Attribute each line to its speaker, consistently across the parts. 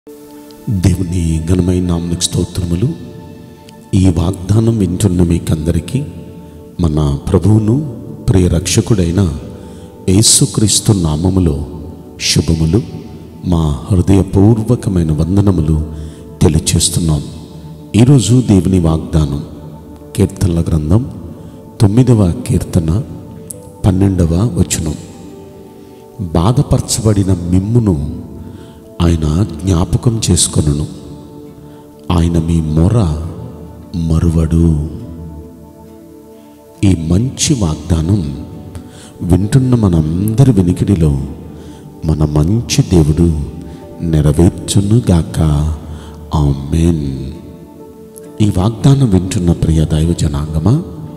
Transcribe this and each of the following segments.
Speaker 1: దేవుని ఘనమైన నామనికి స్తోత్రములు ఈ వాగ్దానం వింటున్న మీకందరికీ మన ప్రభువును ప్రియ రక్షకుడైన యేసుక్రీస్తు నామములో శుభములు మా హృదయపూర్వకమైన వందనములు తెలియచేస్తున్నాం ఈరోజు దేవుని వాగ్దానం కీర్తనల గ్రంథం తొమ్మిదవ కీర్తన పన్నెండవ వచనం బాధపరచబడిన మిమ్మును ఆయన జ్ఞాపకం చేసుకొనును ఆయన మీ మొర మరువడు ఈ మంచి వాగ్దానం వింటున్న మనందరి వినికిడిలో మన మంచి దేవుడు నెరవేర్చునుగాక ఆమెన్ ఈ వాగ్దానం వింటున్న ప్రియ దైవ జనాంగమా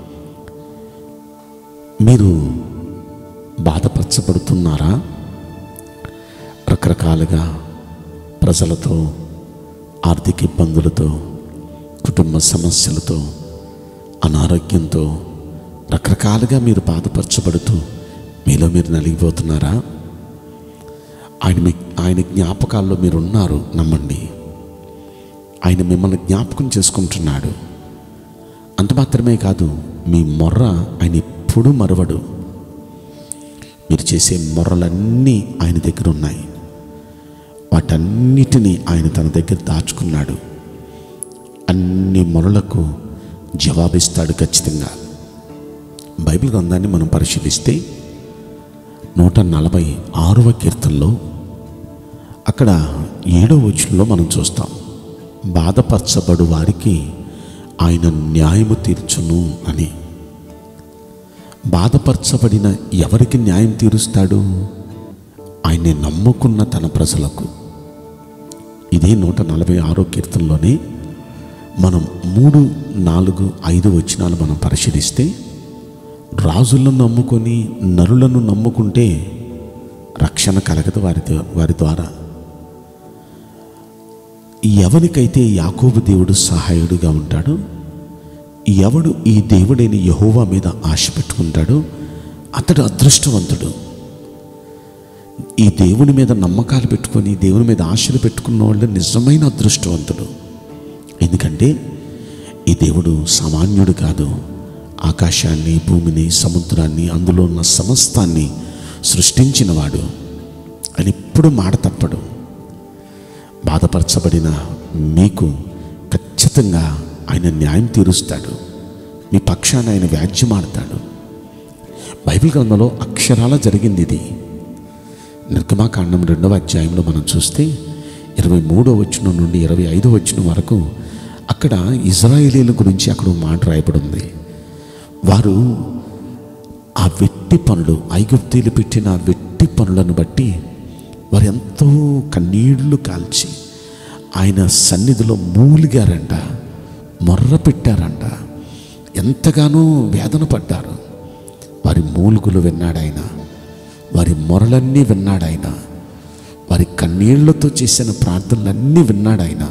Speaker 1: మీరు బాధపరచబడుతున్నారా రకరకాలుగా ప్రజలతో ఆర్థిక ఇబ్బందులతో కుటుంబ సమస్యలతో అనారోగ్యంతో రకరకాలుగా మీరు బాధపరచబడుతూ మీలో మీరు నలిగిపోతున్నారా ఆయన మీ ఆయన జ్ఞాపకాల్లో మీరు ఉన్నారు నమ్మండి ఆయన మిమ్మల్ని జ్ఞాపకం చేసుకుంటున్నాడు అంత మాత్రమే కాదు మీ మొర్ర ఆయన ఎప్పుడూ మరవడు మీరు చేసే మొర్రలన్నీ ఆయన దగ్గర ఉన్నాయి వాటన్నిటినీ ఆయన తన దగ్గర దాచుకున్నాడు అన్ని మొరలకు జవాబిస్తాడు ఖచ్చితంగా బైబిల్ గ్రంథాన్ని మనం పరిశీలిస్తే నూట నలభై ఆరవ కీర్తనలో అక్కడ ఏడవ వచనంలో మనం చూస్తాం బాధపరచబడు వారికి ఆయన న్యాయము తీర్చును అని బాధపరచబడిన ఎవరికి న్యాయం తీరుస్తాడు ఆయన్ని నమ్ముకున్న తన ప్రజలకు ఇదే నూట నలభై ఆరో కీర్తనలోనే మనం మూడు నాలుగు ఐదు వచనాలు మనం పరిశీలిస్తే రాజులను నమ్ముకొని నరులను నమ్ముకుంటే రక్షణ కలగదు వారి ద్వా- వారి ద్వారా ఎవరికైతే యాకోబు దేవుడు సహాయుడుగా ఉంటాడో ఎవడు ఈ దేవుడైన యహోవా మీద ఆశ పెట్టుకుంటాడో అతడు అదృష్టవంతుడు ఈ దేవుని మీద నమ్మకాలు పెట్టుకొని దేవుని మీద ఆశలు పెట్టుకున్న వాళ్ళు నిజమైన అదృష్టవంతుడు ఎందుకంటే ఈ దేవుడు సామాన్యుడు కాదు ఆకాశాన్ని భూమిని సముద్రాన్ని అందులో ఉన్న సమస్తాన్ని సృష్టించినవాడు అని ఎప్పుడు మాట తప్పడు బాధపరచబడిన మీకు ఖచ్చితంగా ఆయన న్యాయం తీరుస్తాడు మీ పక్షాన ఆయన వ్యాజ్యమాడతాడు బైబిల్ గ్రంథంలో అక్షరాల జరిగింది ఇది నిర్గమాకాండం రెండవ అధ్యాయంలో మనం చూస్తే ఇరవై మూడో వచనం నుండి ఇరవై ఐదో వచనం వరకు అక్కడ ఇజ్రాయేలీల గురించి అక్కడ ఒక మాట రాయబడి ఉంది వారు ఆ వెట్టి పనులు ఐగుప్తీలు పెట్టిన ఆ వెట్టి పనులను బట్టి వారు ఎంతో కన్నీళ్లు కాల్చి ఆయన సన్నిధిలో మూలిగారంట మొర్ర పెట్టారంట ఎంతగానో వేదన పడ్డారు వారి మూలుగులు విన్నాడు ఆయన వారి మొరలన్నీ విన్నాడు ఆయన వారి కన్నీళ్లతో చేసిన ప్రార్థనలన్నీ విన్నాడు ఆయన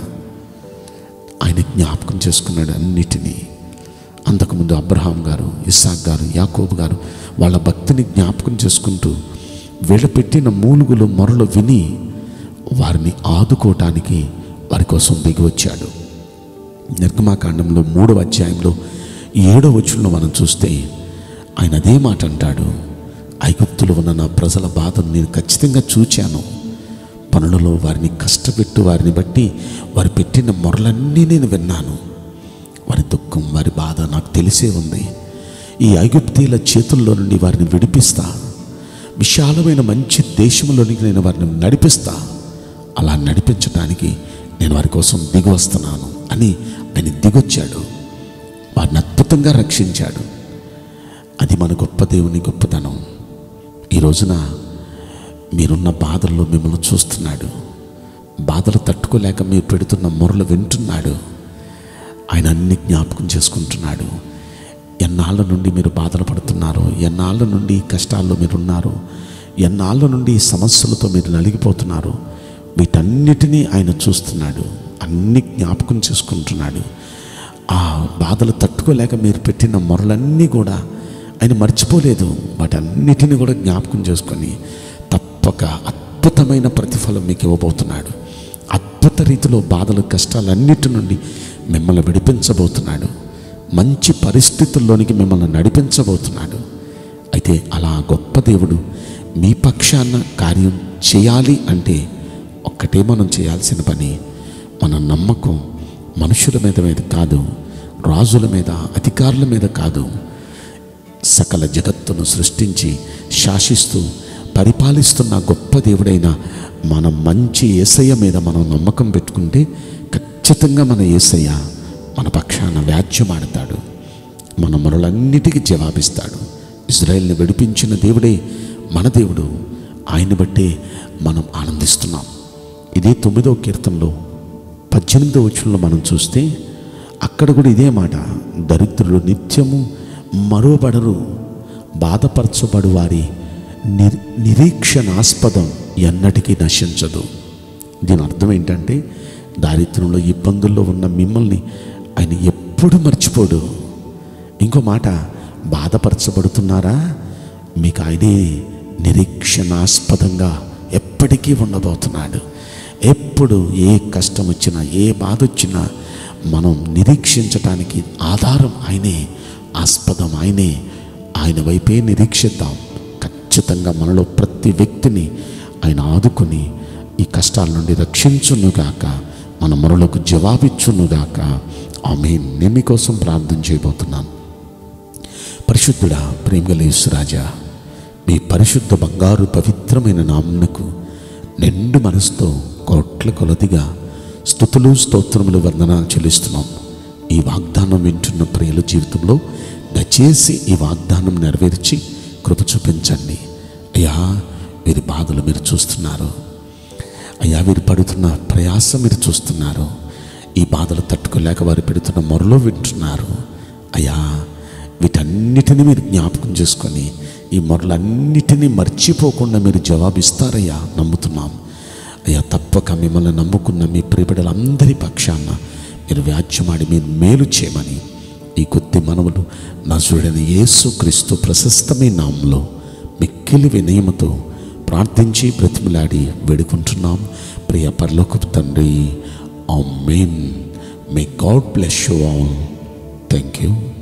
Speaker 1: ఆయన జ్ఞాపకం చేసుకున్నాడు అన్నిటినీ అంతకుముందు అబ్రహాం గారు ఇస్సాక్ గారు యాకోబు గారు వాళ్ళ భక్తిని జ్ఞాపకం చేసుకుంటూ వీళ్ళ పెట్టిన మూలుగులు మొరలు విని వారిని ఆదుకోవటానికి వారి కోసం దిగి వచ్చాడు నిర్గమాకాండంలో మూడవ అధ్యాయంలో ఏడవ వచనంలో మనం చూస్తే ఆయన అదే మాట అంటాడు ఐగుప్తులు ఉన్న నా ప్రజల బాధను నేను ఖచ్చితంగా చూచాను పనులలో వారిని కష్టపెట్టు వారిని బట్టి వారు పెట్టిన మొరలన్నీ నేను విన్నాను వారి దుఃఖం వారి బాధ నాకు తెలిసే ఉంది ఈ ఐగుప్తీల చేతుల్లో నుండి వారిని విడిపిస్తా విశాలమైన మంచి దేశంలోనికి నేను వారిని నడిపిస్తా అలా నడిపించడానికి నేను వారి కోసం దిగి వస్తున్నాను అని ఆయన దిగొచ్చాడు వారిని అద్భుతంగా రక్షించాడు అది మన గొప్ప దేవుని గొప్పతనం ఈ రోజున మీరున్న బాధల్లో మిమ్మల్ని చూస్తున్నాడు బాధలు తట్టుకోలేక మీరు పెడుతున్న మొరలు వింటున్నాడు ఆయన అన్ని జ్ఞాపకం చేసుకుంటున్నాడు ఎన్నాళ్ళ నుండి మీరు బాధలు పడుతున్నారో ఎన్నాళ్ళ నుండి కష్టాల్లో మీరు ఉన్నారు ఎన్నాళ్ళ నుండి సమస్యలతో మీరు నలిగిపోతున్నారు వీటన్నిటినీ ఆయన చూస్తున్నాడు అన్ని జ్ఞాపకం చేసుకుంటున్నాడు ఆ బాధలు తట్టుకోలేక మీరు పెట్టిన మొరలన్నీ కూడా ఆయన మర్చిపోలేదు వాటన్నిటిని కూడా జ్ఞాపకం చేసుకొని తప్పక అద్భుతమైన ప్రతిఫలం మీకు ఇవ్వబోతున్నాడు అద్భుత రీతిలో బాధలు కష్టాలన్నిటి నుండి మిమ్మల్ని విడిపించబోతున్నాడు మంచి పరిస్థితుల్లోనికి మిమ్మల్ని నడిపించబోతున్నాడు అయితే అలా గొప్ప దేవుడు మీ పక్షాన కార్యం చేయాలి అంటే ఒక్కటే మనం చేయాల్సిన పని మన నమ్మకం మనుషుల మీద మీద కాదు రాజుల మీద అధికారుల మీద కాదు సకల జగత్తును సృష్టించి శాసిస్తూ పరిపాలిస్తున్న గొప్ప దేవుడైన మన మంచి ఏసయ్య మీద మనం నమ్మకం పెట్టుకుంటే ఖచ్చితంగా మన ఏసయ్య మన పక్షాన వ్యాజ్యమాడతాడు మన మొరలన్నిటికీ జవాబిస్తాడు ఇజ్రాయెల్ని విడిపించిన దేవుడే మన దేవుడు ఆయన బట్టే మనం ఆనందిస్తున్నాం ఇదే తొమ్మిదో కీర్తనలో పద్దెనిమిదో వచనంలో మనం చూస్తే అక్కడ కూడా ఇదే మాట దరిద్రులు నిత్యము మరోబడరు బాధపరచబడు వారి నిర్ నిరీక్షణాస్పదం ఎన్నటికీ నశించదు దీని అర్థం ఏంటంటే దారిద్ర్యంలో ఇబ్బందుల్లో ఉన్న మిమ్మల్ని ఆయన ఎప్పుడు మర్చిపోడు ఇంకో మాట బాధపరచబడుతున్నారా మీకు ఆయనే నిరీక్షణాస్పదంగా ఎప్పటికీ ఉండబోతున్నాడు ఎప్పుడు ఏ కష్టం వచ్చినా ఏ బాధ వచ్చినా మనం నిరీక్షించటానికి ఆధారం ఆయనే ఆస్పదం ఆయనే ఆయన వైపే నిరీక్షిద్దాం ఖచ్చితంగా మనలో ప్రతి వ్యక్తిని ఆయన ఆదుకొని ఈ కష్టాల నుండి రక్షించునుగాక మన మొరలకు జవాబిచ్చునుగాక ఆమె నేను మీకోసం ప్రార్థన చేయబోతున్నాను పరిశుద్ధుడా ప్రేమగలేశ్వరాజా మీ పరిశుద్ధ బంగారు పవిత్రమైన నామునకు నిండు మనసుతో కోట్ల కొలదిగా స్థుతులు స్తోత్రములు వందనాలు చెల్లిస్తున్నాం ఈ వాగ్దానం వింటున్న ప్రియుల జీవితంలో దయచేసి ఈ వాగ్దానం నెరవేర్చి కృప చూపించండి అయ్యా వీరి బాధలు మీరు చూస్తున్నారు అయ్యా వీరు పడుతున్న ప్రయాసం మీరు చూస్తున్నారు ఈ బాధలు తట్టుకోలేక వారు పెడుతున్న మొరలో వింటున్నారు అయ్యా వీటన్నిటిని మీరు జ్ఞాపకం చేసుకొని ఈ మొరలన్నిటినీ మర్చిపోకుండా మీరు జవాబిస్తారయ్యా నమ్ముతున్నాం అయ్యా తప్పక మిమ్మల్ని నమ్ముకున్న మీ ప్రియబిడలందరి పక్షాన మీరు వ్యాజ్యమాడి మీరు మేలు చేయమని ఈ కొద్ది మనవులు నజుడైన యేసు క్రీస్తు ప్రశస్తమైన నామంలో మిక్కిలి వినయముతో ప్రార్థించి బ్రతిమలాడి వేడుకుంటున్నాం ప్రియ పరలోకపు తండ్రి amen may God bless you all thank you